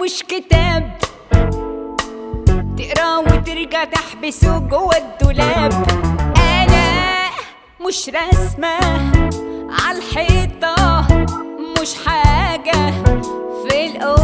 مش كتاب تقرا وترجع تحبسه جوه الدولاب انا مش رسمه عالحيطه مش حاجه في الأوضة